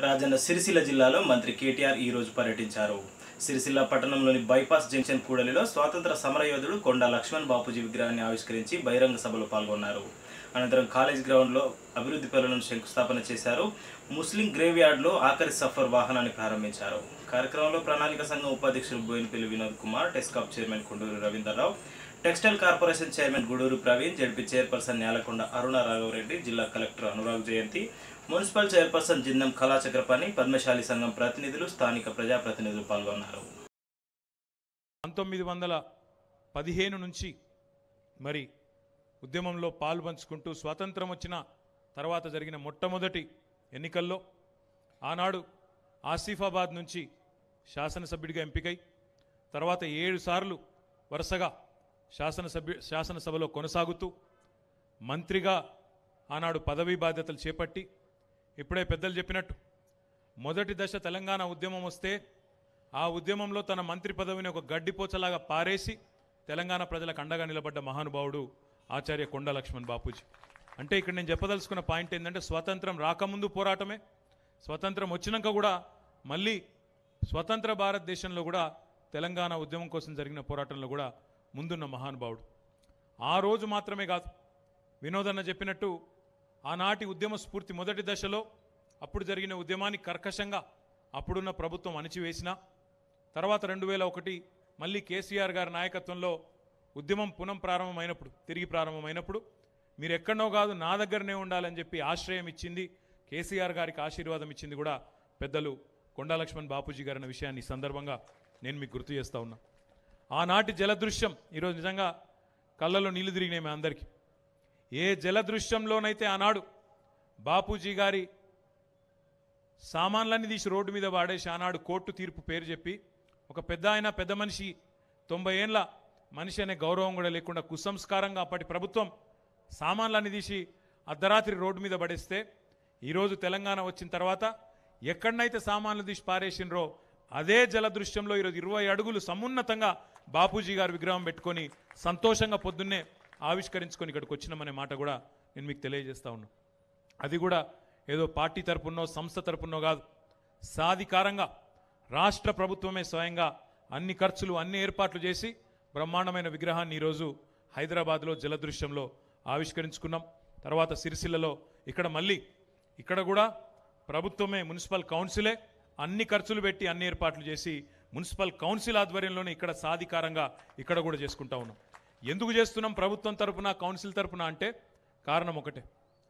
రాజన్న సిరిసిల్ల జిల్లాలో మంత్రి కేటీఆర్ ఈ రోజు పర్యటించారు సిరిసిల్ల పట్టణంలోని బైపాస్ జంక్షన్ కూడలిలో స్వాతంత్ర సమరయోధుడు కొండా లక్ష్మణ్ బాపూజీ విగ్రహాన్ని ఆవిష్కరించి బహిరంగ సభలో పాల్గొన్నారు అనంతరం కాలేజ్ గ్రౌండ్లో అభివృద్ధి పనులను శంకుస్థాపన చేశారు ముస్లిం గ్రేవ్ యార్డ్లో ఆఖరి సఫర్ వాహనాన్ని ప్రారంభించారు కార్యక్రమంలో ప్రణాళిక సంఘం ఉపాధ్యక్షులు Boinapalli Vinod Kumar TESCAB chairman Konduru Ravinder Rao textile corporation chairman Gudur Praveen ZP chairperson Nelakonda అరుణ రాఘవరెడ్డి జిల్లా కలెక్టర్ అనురాగ్ జయంతి మున్సిపల్ చైర్పర్సన్ జిందం కళాచక్రపాణి పద్మశాలి సంఘం ప్రతినిధులు స్థానిక ప్రజాప్రతినిధులు పాల్గొన్నారు పంతొమ్మిది వందల పదిహేను నుంచి మరి ఉద్యమంలో పాలు పంచుకుంటూ స్వాతంత్రం వచ్చిన తర్వాత జరిగిన మొట్టమొదటి ఎన్నికల్లో ఆనాడు ఆసిఫాబాద్ నుంచి శాసనసభ్యుడిగా ఎంపికై తర్వాత ఏడు సార్లు వరుసగా శాసనసభ్యు శాసనసభలో కొనసాగుతూ మంత్రిగా ఆనాడు పదవీ బాధ్యతలు చేపట్టి ఇప్పుడే పెద్దలు చెప్పినట్టు మొదటి దశ తెలంగాణ ఉద్యమం వస్తే ఆ ఉద్యమంలో తన మంత్రి పదవిని ఒక గడ్డిపోచలాగా పారేసి తెలంగాణ ప్రజలకు అండగా నిలబడ్డ మహానుభావుడు ఆచార్య కొండ లక్ష్మణ్ బాపూజీ అంటే ఇక్కడ నేను చెప్పదలుచుకున్న పాయింట్ ఏంటంటే స్వతంత్రం రాకముందు పోరాటమే స్వతంత్రం వచ్చినాక కూడా మళ్ళీ స్వతంత్ర భారతదేశంలో కూడా తెలంగాణ ఉద్యమం కోసం జరిగిన పోరాటంలో కూడా ముందున్న మహానుభావుడు ఆ రోజు మాత్రమే కాదు వినోదన్న చెప్పినట్టు ఆనాటి ఉద్యమ స్ఫూర్తి మొదటి దశలో అప్పుడు జరిగిన ఉద్యమాన్ని కర్కశంగా అప్పుడున్న ప్రభుత్వం అణిచివేసిన తర్వాత రెండు వేల ఒకటి మళ్ళీ కేసీఆర్ గారి నాయకత్వంలో ఉద్యమం పునం ప్రారంభమైనప్పుడు తిరిగి ప్రారంభమైనప్పుడు మీరు ఎక్కడనో కాదు నా దగ్గరనే ఉండాలని చెప్పి ఆశ్రయం ఇచ్చింది కేసీఆర్ గారికి ఆశీర్వాదం ఇచ్చింది కూడా పెద్దలు కొండా లక్ష్మణ్ బాపూజీ గారి అన్న విషయాన్ని ఈ సందర్భంగా నేను మీకు గుర్తు చేస్తా ఉన్నా ఆనాటి జలదృశ్యం ఈరోజు నిజంగా కళ్ళలో నీళ్లు తిరిగినాయి మీ అందరికీ ఏ జలదృశ్యంలోనైతే ఆనాడు బాపూజీ గారి సామాన్లన్నీ తీసి రోడ్డు మీద వాడేసి ఆనాడు కోర్టు తీర్పు పేరు చెప్పి ఒక పెద్ద ఆయన పెద్ద మనిషి తొంభై ఏండ్ల మనిషి అనే గౌరవం కూడా లేకుండా కుసంస్కారంగా అప్పటి ప్రభుత్వం సామాన్లన్నీ తీసి అర్ధరాత్రి రోడ్డు మీద పడేస్తే ఈరోజు తెలంగాణ వచ్చిన తర్వాత ఎక్కడనైతే సామాన్లు తీసి పారేసినరో అదే జలదృశ్యంలో ఈరోజు ఇరవై అడుగులు సమున్నతంగా బాపూజీ గారి విగ్రహం పెట్టుకొని సంతోషంగా పొద్దున్నే ఆవిష్కరించుకొని ఇక్కడికి వచ్చినామనే మాట కూడా నేను మీకు తెలియజేస్తా ఉన్నాను అది కూడా ఏదో పార్టీ తరపునో సంస్థ తరపునో కాదు సాధికారంగా రాష్ట్ర ప్రభుత్వమే స్వయంగా అన్ని ఖర్చులు అన్ని ఏర్పాట్లు చేసి బ్రహ్మాండమైన విగ్రహాన్ని ఈరోజు హైదరాబాద్లో జలదృశ్యంలో ఆవిష్కరించుకున్నాం తర్వాత సిరిసిల్లలో ఇక్కడ మళ్ళీ ఇక్కడ కూడా ప్రభుత్వమే మున్సిపల్ కౌన్సిలే అన్ని ఖర్చులు పెట్టి అన్ని ఏర్పాట్లు చేసి మున్సిపల్ కౌన్సిల్ ఆధ్వర్యంలోనే ఇక్కడ సాధికారంగా ఇక్కడ కూడా చేసుకుంటా ఉన్నాం ఎందుకు చేస్తున్నాం ప్రభుత్వం తరపున కౌన్సిల్ తరపున అంటే కారణం ఒకటే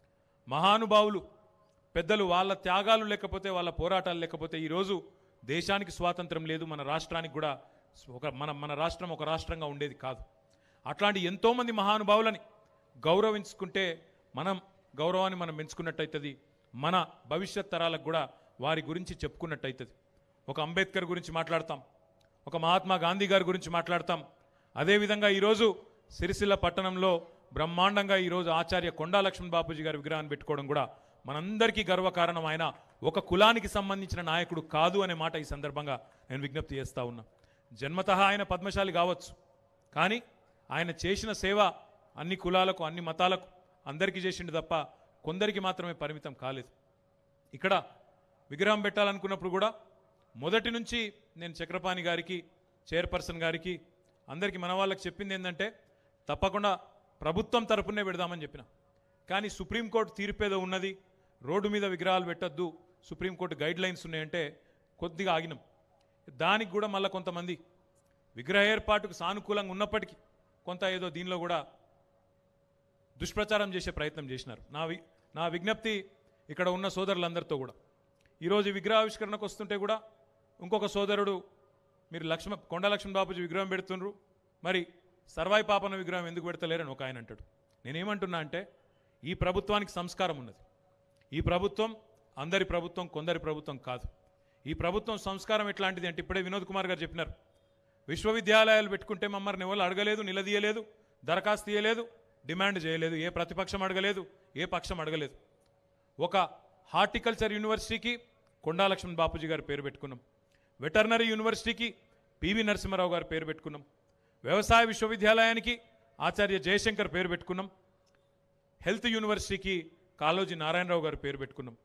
మహానుభావులు పెద్దలు వాళ్ళ త్యాగాలు లేకపోతే వాళ్ళ పోరాటాలు లేకపోతే ఈరోజు దేశానికి స్వాతంత్రం లేదు మన రాష్ట్రానికి కూడా ఒక మన మన రాష్ట్రం ఒక రాష్ట్రంగా ఉండేది కాదు అట్లాంటి ఎంతోమంది మహానుభావులని గౌరవించుకుంటే మనం గౌరవాన్ని మనం పెంచుకున్నట్టయితుంది మన భవిష్యత్ తరాలకు కూడా వారి గురించి చెప్పుకున్నట్టయితుంది ఒక అంబేద్కర్ గురించి మాట్లాడతాం ఒక మహాత్మా గాంధీ గారి గురించి మాట్లాడతాం అదేవిధంగా ఈరోజు సిరిసిల్ల పట్టణంలో బ్రహ్మాండంగా ఈరోజు ఆచార్య కొండా లక్ష్మణ్ బాపూజీ గారి విగ్రహాన్ని పెట్టుకోవడం కూడా మనందరికీ గర్వకారణం ఆయన ఒక కులానికి సంబంధించిన నాయకుడు కాదు అనే మాట ఈ సందర్భంగా నేను విజ్ఞప్తి చేస్తా ఉన్నా జన్మతః ఆయన పద్మశాలి కావచ్చు కానీ ఆయన చేసిన సేవ అన్ని కులాలకు అన్ని మతాలకు అందరికీ చేసిండు తప్ప కొందరికి మాత్రమే పరిమితం కాలేదు ఇక్కడ విగ్రహం పెట్టాలనుకున్నప్పుడు కూడా మొదటి నుంచి నేను చక్రపాణి గారికి చైర్పర్సన్ గారికి అందరికీ మన వాళ్ళకి చెప్పింది ఏంటంటే తప్పకుండా ప్రభుత్వం తరపునే పెడదామని చెప్పిన కానీ సుప్రీంకోర్టు తీర్పేదో ఉన్నది రోడ్డు మీద విగ్రహాలు పెట్టొద్దు సుప్రీంకోర్టు గైడ్ లైన్స్ ఉన్నాయంటే కొద్దిగా ఆగినాం దానికి కూడా మళ్ళీ కొంతమంది విగ్రహ ఏర్పాటుకు సానుకూలంగా ఉన్నప్పటికీ కొంత ఏదో దీనిలో కూడా దుష్ప్రచారం చేసే ప్రయత్నం చేసినారు నా వి నా విజ్ఞప్తి ఇక్కడ ఉన్న సోదరులందరితో కూడా ఈరోజు ఈ విగ్రహావిష్కరణకు వస్తుంటే కూడా ఇంకొక సోదరుడు మీరు లక్ష్మ కొండ లక్ష్మణ్ బాపూజీ విగ్రహం పెడుతుండ్రు మరి సర్వాయి పాపన విగ్రహం ఎందుకు పెడతలేరని ఒక ఆయన అంటాడు నేనేమంటున్నా అంటే ఈ ప్రభుత్వానికి సంస్కారం ఉన్నది ఈ ప్రభుత్వం అందరి ప్రభుత్వం కొందరి ప్రభుత్వం కాదు ఈ ప్రభుత్వం సంస్కారం ఎట్లాంటిది అంటే ఇప్పుడే వినోద్ కుమార్ గారు చెప్పినారు విశ్వవిద్యాలయాలు పెట్టుకుంటే మమ్మల్ని ఎవరు అడగలేదు నిలదీయలేదు దరఖాస్తు ఇయ్యలేదు డిమాండ్ చేయలేదు ఏ ప్రతిపక్షం అడగలేదు ఏ పక్షం అడగలేదు ఒక హార్టికల్చర్ యూనివర్సిటీకి కొండా లక్ష్మణ్ బాపూజీ గారి పేరు పెట్టుకున్నాం వెటర్నరీ యూనివర్సిటీకి పివి నరసింహారావు గారి పేరు పెట్టుకున్నాం వ్యవసాయ విశ్వవిద్యాలయానికి ఆచార్య జయశంకర్ పేరు పెట్టుకున్నాం హెల్త్ యూనివర్సిటీకి కాళోజీ నారాయణరావు గారి పేరు పెట్టుకున్నాం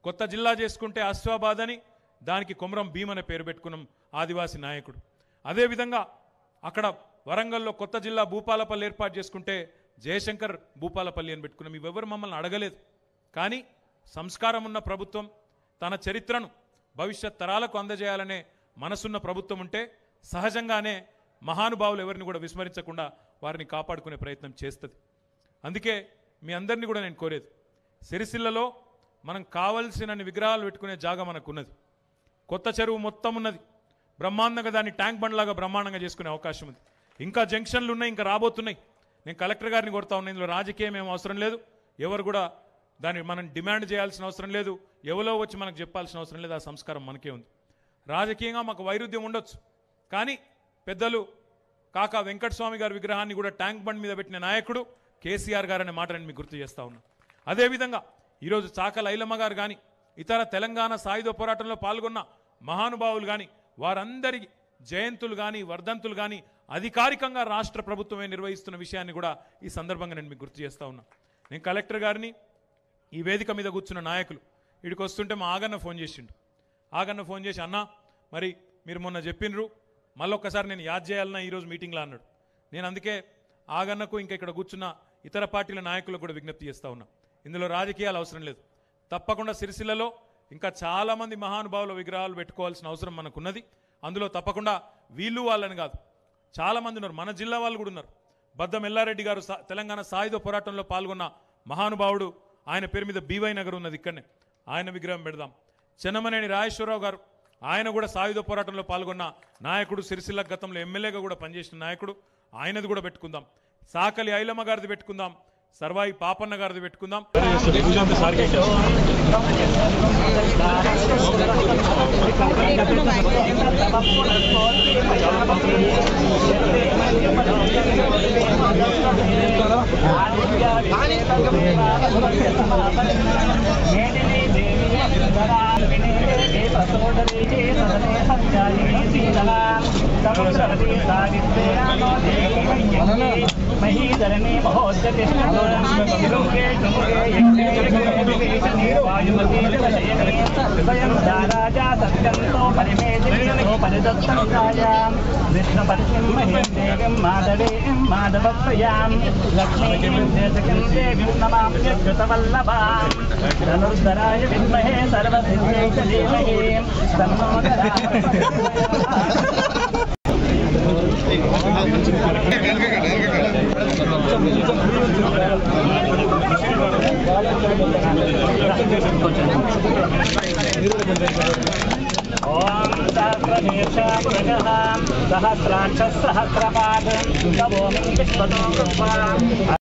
కొత్త జిల్లా చేసుకుంటే అశ్వాబాద్ అని దానికి కొమరం భీమ్ అనే పేరు పెట్టుకున్నాం ఆదివాసి నాయకుడు అదేవిధంగా అక్కడ వరంగల్లో కొత్త జిల్లా భూపాలపల్లి ఏర్పాటు చేసుకుంటే జయశంకర్ భూపాలపల్లి అని పెట్టుకున్నాం ఇవెవరు మమ్మల్ని అడగలేదు కానీ సంస్కారం ఉన్న ప్రభుత్వం తన చరిత్రను భవిష్యత్ తరాలకు అందజేయాలనే మనసున్న ప్రభుత్వం ఉంటే సహజంగానే మహానుభావులు ఎవరిని కూడా విస్మరించకుండా వారిని కాపాడుకునే ప్రయత్నం చేస్తుంది అందుకే మీ అందరినీ కూడా నేను కోరేది సిరిసిల్లలో మనం కావలసినన్ని విగ్రహాలు పెట్టుకునే జాగా మనకున్నది కొత్త చెరువు మొత్తం ఉన్నది బ్రహ్మాండంగా దాన్ని ట్యాంక్ బండ్లాగా బ్రహ్మాండంగా చేసుకునే అవకాశం ఉంది ఇంకా జంక్షన్లు ఉన్నాయి ఇంకా రాబోతున్నాయి నేను కలెక్టర్ గారిని కొడతా ఉన్నా ఇందులో రాజకీయం ఏం అవసరం లేదు ఎవరు కూడా దాన్ని మనం డిమాండ్ చేయాల్సిన అవసరం లేదు ఎవరో వచ్చి మనకు చెప్పాల్సిన అవసరం లేదు ఆ సంస్కారం మనకే ఉంది రాజకీయంగా మాకు వైరుధ్యం ఉండొచ్చు కానీ పెద్దలు కాకా వెంకటస్వామి గారి విగ్రహాన్ని కూడా ట్యాంక్ బండ్ మీద పెట్టిన నాయకుడు కేసీఆర్ గారు అనే మాట నేను మీకు గుర్తు చేస్తా ఉన్నా అదేవిధంగా ఈరోజు చాకల ఐలమ్మ గారు కానీ ఇతర తెలంగాణ సాయుధ పోరాటంలో పాల్గొన్న మహానుభావులు కానీ వారందరి జయంతులు కానీ వర్ధంతులు కానీ అధికారికంగా రాష్ట్ర ప్రభుత్వమే నిర్వహిస్తున్న విషయాన్ని కూడా ఈ సందర్భంగా నేను మీకు గుర్తు చేస్తా ఉన్నా నేను కలెక్టర్ గారిని ఈ వేదిక మీద కూర్చున్న నాయకులు వీడికి వస్తుంటే మా ఆగన్న ఫోన్ చేసిండు ఆగన్న ఫోన్ చేసి అన్నా మరి మీరు మొన్న చెప్పినరు మళ్ళొక్కసారి నేను యాద్ చేయాలన్నా ఈరోజు మీటింగ్లో అన్నాడు నేను అందుకే ఆగన్నకు ఇంకా ఇక్కడ కూర్చున్న ఇతర పార్టీల నాయకులకు కూడా విజ్ఞప్తి చేస్తా ఉన్నా ఇందులో రాజకీయాలు అవసరం లేదు తప్పకుండా సిరిసిల్లలో ఇంకా చాలామంది మహానుభావుల విగ్రహాలు పెట్టుకోవాల్సిన అవసరం మనకున్నది అందులో తప్పకుండా వీళ్ళు వాళ్ళని కాదు చాలామంది ఉన్నారు మన జిల్లా వాళ్ళు కూడా ఉన్నారు బద్దం ఎల్లారెడ్డి గారు సా- తెలంగాణ సాయుధ పోరాటంలో పాల్గొన్న మహానుభావుడు ఆయన పేరు మీద బీవై నగర్ ఉన్నది ఇక్కడనే ఆయన విగ్రహం పెడదాం చెన్నమనేని రాజేశ్వరరావు గారు ఆయన కూడా సాయుధ పోరాటంలో పాల్గొన్న నాయకుడు సిరిసిల్ల గతంలో ఎమ్మెల్యేగా కూడా పనిచేసిన నాయకుడు ఆయనది కూడా పెట్టుకుందాం సాకలి ఐలమ్మ గారిది పెట్టుకుందాం సర్వాయి పాపన్న గారిది పెట్టుకుందాం మహీధరణి మహోద్యతి తుముగే హృదయం రాజా సత్యంతో పరిమేదిని పరిదత్తాయాం విష్ణు పరిసింహీం దేవిం మాధవీం మాధవప్రయాం లక్ష్మీం దేశకం దేవిం నమామ్యచ్యుతవల్లభాం ధనుర్ధరాయ విద్మహే సర్వసిద్ధే చ ధీమహి తన్నోదరా ఓం సహస్రశీర్షాక్షः సహస్రాక్ష సహస్రపాద్ నవోమి విశ్వతో